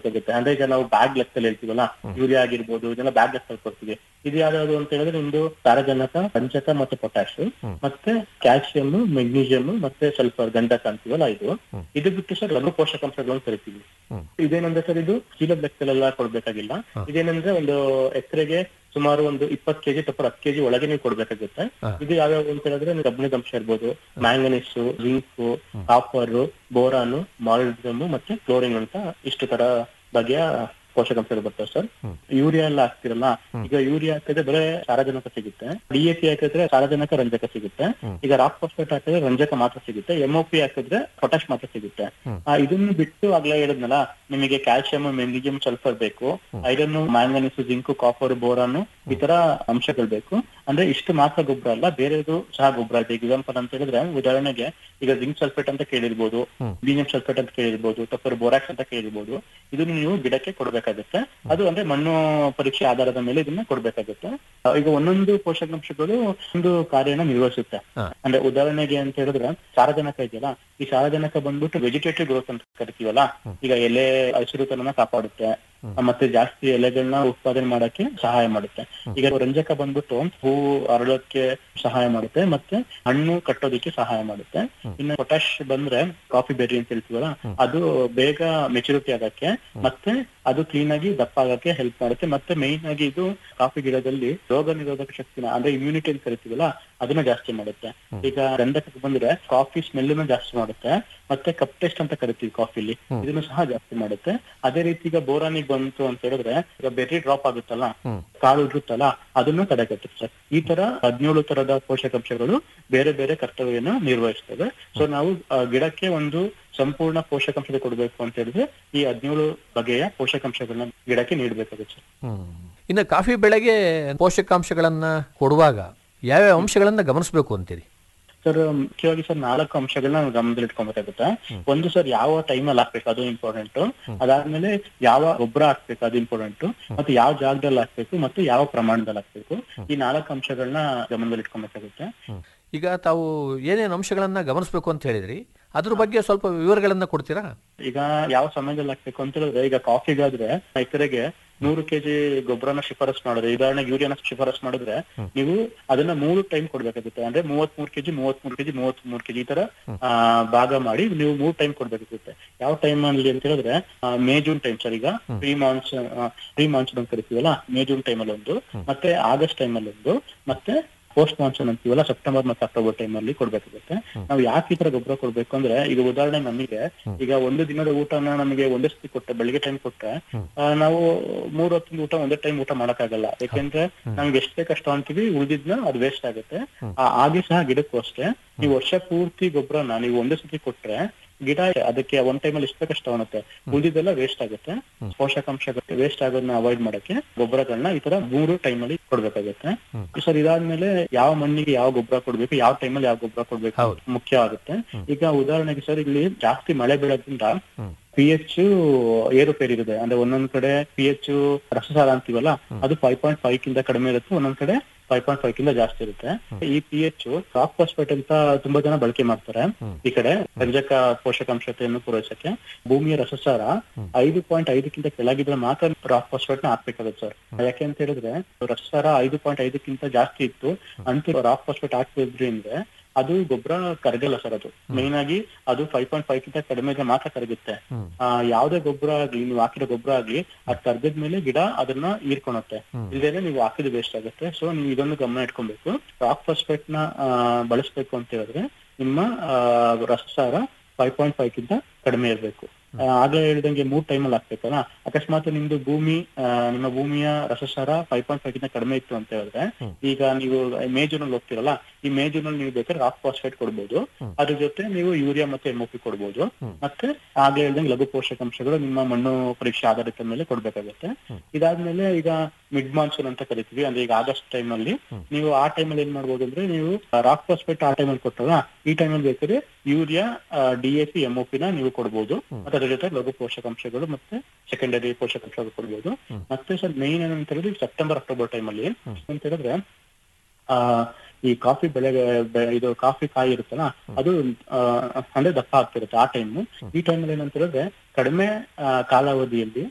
ಕೊಡ್ಬೇಕಾಗುತ್ತೆ ಅಂದ್ರೆ ಈಗ ನಾವು ಬ್ಯಾಗ್ ಲೆಕ್ಕದಲ್ಲಿ ಹೇಳ್ತೀವಲ್ಲ ಯೂರಿಯಾ ಆಗಿರ್ಬೋದು ಇದೆಲ್ಲ ಬ್ಯಾಗ್ ಲೆಕ್ಕದಲ್ಲಿ ಕೊಡ್ತೀವಿ ಇದು ಯಾವ್ದು ಅಂತ ಹೇಳಿದ್ರೆ ನಿಮ್ದು ಸಾರಜನಕ ರಂಜಕ ಮತ್ತೆ ಪೊಟ್ಯಾಶ್ ಮತ್ತೆ ಕ್ಯಾಲ್ಸಿಯಂ ಮೆಗ್ನೀಷಿಯಂ ಮತ್ತೆ ಸಲ್ಫರ್ ಗಂಧಕ ಅಂತೀವಲ್ಲ ಇದು ಇದು ಬಿಟ್ಟು ಸರ್ ಲಘು ಪೋಷಕಾಂಶಗಳನ್ನು ಕರಿತೀವಿ ಇದೇನಂದ್ರೆ ಸರ್ ಇದು ಚೀಲದ ಲೆಕ್ಕದಲ್ಲೆಲ್ಲ ಕೊಡ್ಬೇಕಾಗಿಲ್ಲ ಇದೇನಂದ್ರೆ ಒಂದು ಎಕರೆಗೆ ಸುಮಾರು ಒಂದು ಇಪ್ಪತ್ತು ಕೆಜಿ ಅಥವಾ ಹತ್ತು ಕೆಜಿ ಒಳಗೆ ನೀವು ಕೊಡ್ಬೇಕಾಗುತ್ತೆ ಇದು ಯಾವ್ಯಾವ ಅಂತ ಹೇಳಿದ್ರೆ ಕಬ್ಬಿಣದ ಅಂಶ ಇರ್ಬೋದು manganese zinc copper boron molybdenum ಮತ್ತೆ ಕ್ಲೋರಿನ್ ಅಂತ ಇಷ್ಟು ತರ ಬಗೆಯ ಪೋಷಕಾಂಶಗಳು ಬರ್ತವೆ ಸರ್ ಯೂರಿಯಾ ಎಲ್ಲ ಹಾಕ್ತಿರಲ್ಲ ಈಗ ಯೂರಿಯಾ ಹಾಕಿದ್ರೆ ಬರೀ ಸಾರಜನಕ ಸಿಗುತ್ತೆ ಡಿಎಪಿ ಹಾಕಿದ್ರೆ ಸಾರಜನಕ ರಂಜಕ ಸಿಗುತ್ತೆ ಈಗ ರಾಕ್ ಫಾಸ್ಫೇಟ್ ಹಾಕಿದ್ರೆ ರಂಜಕ ಮಾತ್ರ ಸಿಗುತ್ತೆ ಎಂಒಪಿ ಹಾಕಿದ್ರೆ ಪೊಟ್ಯಾಶ್ ಮಾತ್ರ ಸಿಗುತ್ತೆ ಆ, ಇದನ್ನು ಬಿಟ್ಟು ಆಗ್ಲೇ ಹೇಳಿದ್ನಲ್ಲ ನಿಮಗೆ ಕ್ಯಾಲ್ಸಿಯಂ ಮೆಗ್ನೀಷಿಯಂ ಸಲ್ಫರ್ ಬೇಕು iron manganese zinc copper boron ಈ ತರ ಅಂಶಗಳು ಬೇಕು ಅಂದ್ರೆ ಇಷ್ಟು ಮಾತ್ರ ಗೊಬ್ಬರ ಅಲ್ಲ ಬೇರೆದು ಸಹ ಗೊಬ್ಬರ ಇದೆ ಎಕ್ಸಾಂಪಲ್ ಅಂತ ಹೇಳಿದ್ರೆ ಉದಾಹರಣೆಗೆ ಈಗ ಜಿಂಕ್ ಸಲ್ಫೇಟ್ ಅಂತ ಕೇಳಿರ್ಬೋದು ಬೀನಿಯಂ ಸಲ್ಫೇಟ್ ಅಂತ ಕೇಳಿರ್ಬೋದು ಟಪ್ಪರ್ ಬೋರಾಕ್ಸ್ ಅಂತ ಕೇಳಿರ್ಬೋದು ಇದನ್ನು ನೀವು ಗಿಡಕ್ಕೆ ಕೊಡ್ಬೇಕಾಗುತ್ತೆ ಅದು ಅಂದ್ರೆ ಮಣ್ಣು ಪರೀಕ್ಷೆ ಆಧಾರದ ಮೇಲೆ ಇದನ್ನ ಕೊಡ್ಬೇಕಾಗುತ್ತೆ ಆ, ಈಗ ಒಂದೊಂದು ಪೋಷಕಾಂಶಗಳು ಒಂದು ಕಾರ್ಯನ ನಿರ್ವಹಿಸುತ್ತೆ ಅಂದ್ರೆ ಉದಾಹರಣೆಗೆ ಅಂತ ಹೇಳಿದ್ರೆ ಸಾರಜನಕ ಇದೆಯಲ್ಲ ಈ ಸಾರಜನಕ ಬಂದ್ಬಿಟ್ಟು ವೆಜಿಟೇಟಿವ್ ಗ್ರೋತ್ ಅಂತ ಕರಿತೀವಲ್ಲ ಈಗ ಎಲೆ ಹಸಿರುತನನ ಕಾಪಾಡುತ್ತೆ ಮತ್ತೆ ಜಾಸ್ತಿ ಎಲೆಗಳನ್ನ ಉತ್ಪಾದನೆ ಮಾಡಕ್ಕೆ ಸಹಾಯ ಮಾಡುತ್ತೆ ಈಗ ರಂಜಕ ಬಂದ್ಬಿಟ್ಟು ಹೂ ಅರಳೋಕ್ಕೆ ಸಹಾಯ ಮಾಡುತ್ತೆ ಮತ್ತೆ ಹಣ್ಣು ಕಟ್ಟೋದಕ್ಕೆ ಸಹಾಯ ಮಾಡುತ್ತೆ ಇನ್ನು ಪೊಟ್ಯಾಶ್ ಬಂದ್ರೆ ಕಾಫಿ ಬೆರ್ರಿ ಅಂತ ಹೇಳ್ತೀವಲ್ಲ ಅದು ಬೇಗ ಮೆಚುರಿಟಿ ಆಗಕ್ಕೆ ಮತ್ತೆ ಅದು ಕ್ಲೀನ್ ಆಗಿ ದಪ್ಪ ಆಗಕ್ಕೆ ಹೆಲ್ಪ್ ಮಾಡುತ್ತೆ ಮತ್ತೆ ಮೇಯ್ನ್ ಆಗಿ ಇದು ಕಾಫಿ ಗಿಡದಲ್ಲಿ ರೋಗ ನಿರೋಧಕ ಶಕ್ತಿನ ಅಂದ್ರೆ ಇಮ್ಯುನಿಟಿ ಅಂತ ಕರಿತೀವಲ್ಲ ಅದನ್ನ ಜಾಸ್ತಿ ಮಾಡುತ್ತೆ ಈಗ ಗಂಧಕಕ್ಕೆ ಬಂದ್ರೆ ಕಾಫಿ ಸ್ಮೆಲ್ ಜಾಸ್ತಿ ಮಾಡುತ್ತೆ ಮತ್ತೆ ಕಪ್ ಟೇಸ್ಟ್ ಅಂತ ಕರಿತೀವಿ ಕಾಫಿಲಿ ಇದನ್ನು ಸಹ ಜಾಸ್ತಿ ಮಾಡುತ್ತೆ ಅದೇ ರೀತಿ ಈಗ ಬೋರಾನಿಗೆ ಬಂತು ಅಂತ ಹೇಳಿದ್ರೆ ಈಗ ಬೆರ್ರಿ ಡ್ರಾಪ್ ಆಗುತ್ತಲ್ಲ ಕಾಳು ಇರುತ್ತಲ್ಲ ಅದನ್ನು ತಡೆಗಟ್ಟುತ್ತೆ ಸರ್ ಈ ತರ ಹದಿನೇಳು ತರದ ಪೋಷಕಾಂಶಗಳು ಬೇರೆ ಬೇರೆ ಕರ್ತವ್ಯನ ನಿರ್ವಹಿಸ್ತವೆ ಸೊ ನಾವು ಆ, ಗಿಡಕ್ಕೆ ಒಂದು ಸಂಪೂರ್ಣ ಪೋಷಕಾಂಶ ಕೊಡಬೇಕು ಅಂತ ಹೇಳಿದ್ರೆ ಈ ಹದಿನೇಳು ಬಗೆಯ ಪೋಷಕಾಂಶಗಳನ್ನ ಗಿಡಕ್ಕೆ ನೀಡಬೇಕಾಗುತ್ತೆ ಸರ್ ಇನ್ನು ಕಾಫಿ ಬೆಳೆಗೆ ಪೋಷಕಾಂಶಗಳನ್ನ ಕೊಡುವಾಗ ಯಾವ್ಯಾವ ಅಂಶಗಳನ್ನ ಗಮನಿಸಬೇಕು ಅಂತೀರಿ ಸರ್ ಮುಖ್ಯವಾಗಿ ಸರ್ ನಾಲ್ಕು ಅಂಶಗಳನ್ನ ನಾವು ಗಮನದಲ್ಲಿ ಇಟ್ಕೊಬೇಕಾಗುತ್ತೆ ಒಂದು ಸರ್ ಯಾವ ಟೈಮಲ್ಲಿ ಹಾಕ್ಬೇಕು ಅದು ಇಂಪಾರ್ಟೆಂಟ್ ಅದಾದ್ಮೇಲೆ ಯಾವ ಗೊಬ್ಬರ ಹಾಕ್ಬೇಕು ಅದು ಇಂಪಾರ್ಟೆಂಟ್ ಮತ್ತೆ ಯಾವ ಜಾಗದಲ್ಲಿ ಹಾಕ್ಬೇಕು ಮತ್ತೆ ಯಾವ ಪ್ರಮಾಣದಲ್ಲಿ ಹಾಕ್ಬೇಕು ಈ ನಾಲ್ಕು ಅಂಶಗಳನ್ನ ಗಮನದಲ್ಲಿ ಇಟ್ಕೊಬೇಕಾಗುತ್ತೆ ಈಗ ತಾವು ಏನೇನು ಅಂಶಗಳನ್ನ ಗಮನಿಸಬೇಕು ಅಂತ ಹೇಳಿದ್ರಿ ಅದ್ರ ಬಗ್ಗೆ ಸ್ವಲ್ಪ ವಿವರಗಳನ್ನ ಕೊಡ್ತೀರಾ ಈಗ ಯಾವ ಸಮಯದಲ್ಲಿ ಹಾಕ್ಬೇಕು ಅಂತ ಹೇಳಿದ್ರೆ ಈಗ ಕಾಫಿಗಾದ್ರೆ ಎಕರೆಗೆ ನೂರು ಕೆಜಿ ಗೊಬ್ಬರನ ಶಿಫಾರಸ್ ಮಾಡಿದ್ರೆ ಉದಾಹರಣೆಗೆ ಯೂರಿಯಾನ ಶಿಫಾರಸ್ ಮಾಡಿದ್ರೆ ನೀವು ಅದನ್ನ ಮೂರು ಟೈಮ್ ಕೊಡ್ಬೇಕಾಗುತ್ತೆ ಅಂದ್ರೆ ಮೂವತ್ ಮೂರು ಕೆಜಿ ಮೂವತ್ ಮೂರು ಕೆಜಿ ಮೂವತ್ ಮೂರು ಕೆಜಿ ಈ ತರ ಆ, ಭಾಗ ಮಾಡಿ ನೀವು ಮೂರ್ ಟೈಮ್ ಕೊಡ್ಬೇಕಾಗುತ್ತೆ ಯಾವ ಟೈಮ್ ಅಲ್ಲಿ ಅಂತ ಹೇಳಿದ್ರೆ ಆ, ಮೇ ಜೂನ್ ಟೈಮ್ ಸರ್ ಈಗ ಪ್ರೀ ಮಾನ್ಸೂನ್ ಪ್ರೀ ಮಾನ್ಸೂನ್ ಅಂತ ಕರಿತೀವಲ್ಲ ಮೇ ಜೂನ್ ಟೈಮ್ ಅಲ್ಲಿ ಒಂದು ಮತ್ತೆ ಆಗಸ್ಟ್ ಟೈಮ್ ಅಲ್ಲಿ ಒಂದು ಮತ್ತೆ ಪೋಸ್ಟ್ ಮಾನ್ಸೂನ್ ಅಂತೀವಲ್ಲ ಸೆಪ್ಟೆಂಬರ್ ಮತ್ತೆ ಅಕ್ಟೋಬರ್ ಟೈಮ್ ಅಲ್ಲಿ ಕೊಡ್ಬೇಕಾಗುತ್ತೆ ನಾವು ಯಾಕೆ ಈ ತರ ಗೊಬ್ಬರ ಕೊಡ್ಬೇಕು ಅಂದ್ರೆ ಈಗ ಉದಾಹರಣೆ ನಮಗೆ ಈಗ ಒಂದು ದಿನದ ಊಟನ ನಮಗೆ ಒಂದೇ ಸತಿ ಕೊಟ್ಟರೆ ಬೆಳಿಗ್ಗೆ ಟೈಮ್ ಕೊಟ್ರೆ ಆ, ನಾವು ಮೂರ್ ಹೊತ್ತಿನ ಊಟ ಒಂದೇ ಟೈಮ್ ಊಟ ಮಾಡಕ್ಕಾಗಲ್ಲ ಯಾಕೆಂದ್ರೆ ನಮ್ಗೆ ಎಷ್ಟ್ ಬೇಕಷ್ಟು ಅಂತೀವಿ ಉಳಿದಿದ್ನ ಅದು ವೇಸ್ಟ್ ಆಗುತ್ತೆ ಆ, ಹಾಗೆ ಸಹ ಗಿಡಕ್ಕೂ ಅಷ್ಟೇ ನೀವು ವರ್ಷ ಪೂರ್ತಿ ಗೊಬ್ಬರನ ನೀವು ಒಂದೇ ಸತಿ ಕೊಟ್ರೆ ಗಿಡ ಅದಕ್ಕೆ ಒಂದ್ ಟೈಮಲ್ಲಿ ಎಷ್ಟು ಬೇಕಷ್ಟು ತಗೊಳುತ್ತೆ ಉಳಿದಿದ್ದೆಲ್ಲ ವೇಸ್ಟ್ ಆಗುತ್ತೆ ಪೋಷಕಾಂಶ ವೇಸ್ಟ್ ಆಗೋದನ್ನ ಅವಾಯ್ಡ್ ಮಾಡಕ್ಕೆ ಗೊಬ್ಬರಗಳನ್ನ ಈ ತರ ಮೂರು ಟೈಮ್ ಅಲ್ಲಿ ಕೊಡ್ಬೇಕಾಗುತ್ತೆ ಸರ್ ಇದಾದ್ಮೇಲೆ ಯಾವ ಮಣ್ಣಿಗೆ ಯಾವ ಗೊಬ್ಬರ ಕೊಡ್ಬೇಕು ಯಾವ ಟೈಮಲ್ಲಿ ಯಾವ ಗೊಬ್ಬರ ಕೊಡ್ಬೇಕು ಮುಖ್ಯ ಆಗುತ್ತೆ ಈಗ ಉದಾಹರಣೆಗೆ ಸರ್ ಇಲ್ಲಿ ಜಾಸ್ತಿ ಮಳೆ ಬೀಳೋದ್ರಿಂದ ಪಿ ಎಚ್ ಏರುಪೇರಿರುತ್ತೆ ಅಂದ್ರೆ ಒಂದೊಂದ್ ಕಡೆ ಪಿ ಎಚ್ ರಸಸಾರ ಅಂತೀವಲ್ಲ ಅದು ಫೈವ್ ಪಾಯಿಂಟ್ ಫೈವ್ ಕಿಂತ ಕಡಿಮೆ ಇರುತ್ತೆ ಒಂದೊಂದ್ ಕಡೆ ಫೈವ್ ಪಾಯಿಂಟ್ ಫೈವ್ ಕಿಂತ ಜಾಸ್ತಿ ಇರುತ್ತೆ ಈ ಪಿ ಎಚ್ ರಾಕ್ ಫಾಸ್ಫೇಟ್ ಅಂತ ತುಂಬಾ ಜನ ಬಳಕೆ ಮಾಡ್ತಾರೆ ಈ ಕಡೆ ರಂಜಕ ಪೋಷಕಾಂಶತೆಯನ್ನು ಪೂರೈಸಕ್ಕೆ ಭೂಮಿಯ ರಸಸಾರ ಐದು ಪಾಯಿಂಟ್ ಐದಕ್ಕಿಂತ ಕೆಳಗಿದ್ರೆ ಮಾತ್ರ ರಾಕ್ ಫಾಸ್ಫೇಟ್ ನ ಹಾಕ್ಬೇಕಾಗುತ್ತೆ ಸರ್ ಯಾಕೆ ಅಂತ ಹೇಳಿದ್ರೆ ರಸಸಾರ ಐದು ಪಾಯಿಂಟ್ ಐದಕ್ಕಿಂತ ಜಾಸ್ತಿ ಇತ್ತು ಅಂತೂ ರಾಕ್ ಫಾಸ್ಫೇಟ್ ಹಾಕ್ತಿದ್ರಿಂದ ಅದು ಗೊಬ್ಬರ ಕರಗಲ್ಲ ಸರ್ ಅದು ಮೇನ್ ಆಗಿ ಅದು ಫೈವ್ ಪಾಯಿಂಟ್ ಫೈವ್ ಕಿಂತ ಕಡಿಮೆ ಇದ್ರೆ ಮಾತ್ರ ಕರಗುತ್ತೆ ಆ, ಯಾವ್ದೇ ಗೊಬ್ಬರ ಆಗ್ಲಿ ನೀವು ಹಾಕಿರೋ ಗೊಬ್ಬರ ಆಗ್ಲಿ ಅದ್ ಕರ್ಗದ ಮೇಲೆ ಗಿಡ ಅದನ್ನ ಹೀರ್ಕೊಳುತ್ತೆ ಇಲ್ದೇನೆ ನೀವು ಹಾಕಿದ ವೇಸ್ಟ್ ಆಗುತ್ತೆ ಸೊ ನೀವು ಇದನ್ನು ಗಮನ ಇಟ್ಕೊಬೇಕು ರಾಕ್ ಫಾಸ್ಫೇಟ್ ನ ಆ, ಬಳಸ್ಬೇಕು ಅಂತ ಹೇಳಿದ್ರೆ ನಿಮ್ಮ ಆ, ರಸಸಾರ ಫೈವ್ ಪಾಯಿಂಟ್ ಫೈವ್ ಕಿಂತ ಕಡಿಮೆ ಇರಬೇಕು ಆಗ್ಲೇ ಹೇಳ್ದಂಗೆ ಮೂರ್ ಟೈಮಲ್ಲಿ ಹಾಕ್ಬೇಕಲ್ಲ ಅಕಸ್ಮಾತ್ ನಿಮ್ದು ಭೂಮಿ ಆ, ನಿಮ್ಮ ಭೂಮಿಯ ರಸಸಾರ ಫೈವ್ ಪಾಯಿಂಟ್ ಫೈವ್ ಕಿಂತ ಕಡಿಮೆ ಇತ್ತು ಅಂತ ಹೇಳಿದ್ರೆ ಈಗ ನೀವು ಮೇ ಜೂನ್ ಅಲ್ಲಿ ಹೋಗ್ತಿರಲ್ಲ ಈ ಮೇ ಜೂನ್ ಅಲ್ಲಿ ನೀವು ಬೇಕಾದ್ರೆ ರಾಕ್ ಫಾಸ್ಫೇಟ್ ಕೊಡ್ಬೋದು ಅದ್ರ ಜೊತೆ ನೀವು ಯೂರಿಯಾ ಮತ್ತೆ ಎಂಒಪಿ ಕೊಡ್ಬೋದು ಮತ್ತೆ ಆಗ್ಲೇ ಹೇಳ್ದಂಗೆ ಲಘು ಪೋಷಕಾಂಶಗಳು ನಿಮ್ಮ ಮಣ್ಣು ಪರೀಕ್ಷೆ ಆಧಾರಿತ ಮೇಲೆ ಕೊಡ್ಬೇಕಾಗುತ್ತೆ ಇದಾದ್ಮೇಲೆ ಈಗ ಮಿಡ್ ಮಾನ್ಸೂನ್ ಅಂತ ಕರಿತೀವಿ ಅಂದ್ರೆ ಈಗ ಆಗಸ್ಟ್ ಟೈಮ್ ಅಲ್ಲಿ ನೀವು ಆ ಟೈಮ್ ಅಲ್ಲಿ ಏನ್ ಮಾಡ್ಬೋದು ಅಂದ್ರೆ ನೀವು ರಾಕ್ ಫಾಸ್ಫೇಟ್ ಆ ಟೈಮ್ ಅಲ್ಲಿ ಕೊಟ್ಟಲ್ಲ ಈ ಟೈಮ್ ಅಲ್ಲಿ ಬೇಕಾದ್ರೆ ಯೂರಿಯಾ ಡಿಎಪಿ ಎಂಒಪಿ ನ ನೀವು ಕೊಡ್ಬೋದು ಮತ್ತೆ ಅದ್ರ ಜೊತೆ ಲಘು ಪೋಷಕಾಂಶಗಳು ಮತ್ತೆ ಸೆಕೆಂಡರಿ ಪೋಷಕಾಂಶಗಳು ಕೊಡ್ಬೋದು ಮತ್ತೆ ಸರ್ ಮೇನ್ ಏನಂತ ಹೇಳಿದ್ರೆ ಸೆಪ್ಟೆಂಬರ್ ಅಕ್ಟೋಬರ್ ಟೈಮ್ ಅಲ್ಲಿ ಅಂತ ಹೇಳಿದ್ರೆ ಆ ಈ ಕಾಫಿ ಬೆಳೆ ಬೆ- ಇದು ಕಾಫಿ ಕಾಯಿ ಇರುತ್ತಲ್ಲ ಅದು ಆ, ಅಂದ್ರೆ ದಪ್ಪ ಆಗ್ತಿರುತ್ತೆ ಆ ಟೈಮ್ ಈ ಟೈಮಲ್ಲಿ ಏನಂತ ಹೇಳಿದ್ರೆ ಕಡಿಮೆ ಆ, ಕಾಲಾವಧಿಯಲ್ಲಿ